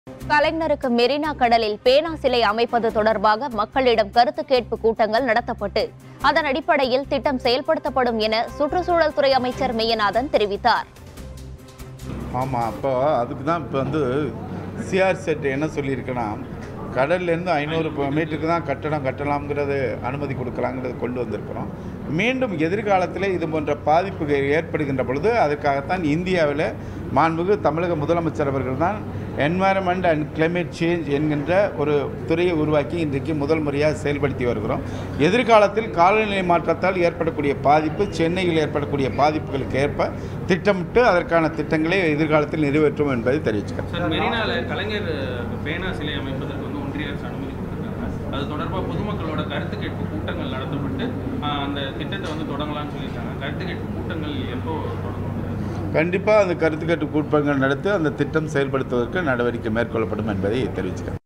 கலைஞருக்கு மெரினா கடலில் பேனா சிலை அமைப்பது தொடர்பாக மக்களிடம் கருத்து கேட்பு கூட்டங்கள் நடத்தப்பட்டு அதன் அடிப்படையில் திட்டம் செயல்படுத்தப்படும் என சுற்றுச்சூழல் துறை அமைச்சர் மெய்யநாதன் தெரிவித்தார் ஆமாம் அப்போ அதுக்கு தான் இப்போ வந்து சிஆர் செட் என்ன சொல்லியிருக்குன்னா கடல்லேருந்து ஐநூறு மீட்டருக்கு தான் கட்டடம் கட்டலாம்ங்கிறது அனுமதி கொடுக்கலாங்கிறது கொண்டு வந்திருக்கிறோம் மீண்டும் எதிர்காலத்தில் இது போன்ற பாதிப்புகள் ஏற்படுகின்ற பொழுது அதற்காகத்தான் இந்தியாவில் மாண்புகு தமிழக முதலமைச்சர் அவர்கள் தான் என்வாயரன்மெண்ட் அண்ட் கிளைமேட் சேஞ்ச் என்கின்ற ஒரு துறையை உருவாக்கி இன்றைக்கு முதல் முறையாக செயல்படுத்தி வருகிறோம் எதிர்காலத்தில் காலநிலை மாற்றத்தால் ஏற்படக்கூடிய பாதிப்பு சென்னையில் ஏற்படக்கூடிய பாதிப்புகளுக்கு ஏற்ப திட்டமிட்டு அதற்கான திட்டங்களை எதிர்காலத்தில் நிறைவேற்றும் என்பதை தெரிவிச்சுக்கிறேன் சார் மெரினால கலைஞர் பேனா சிலை அமைப்பதற்கு வந்து ஒன்றிய அரசு அனுமதி கொடுத்துருக்காங்க அது தொடர்பாக பொதுமக்களோட கருத்து கேட்பு கூட்டங்கள் நடத்தப்பட்டு ஆஹ், அந்த திட்டத்தை வந்து தொடங்கலாம்னு சொல்லியிருக்காங்க கருத்து கேட்பு கூட்டங்கள் எப்போ தொடங்கும் கண்டிப்பாக அந்த கருத்து கேட்டு கூட்டங்கள் நடத்தி அந்த திட்டம் செயல்படுத்துவதற்கு நடவடிக்கை மேற்கொள்ளப்படும் என்பதை தெரிவிச்சுக்கிறேன்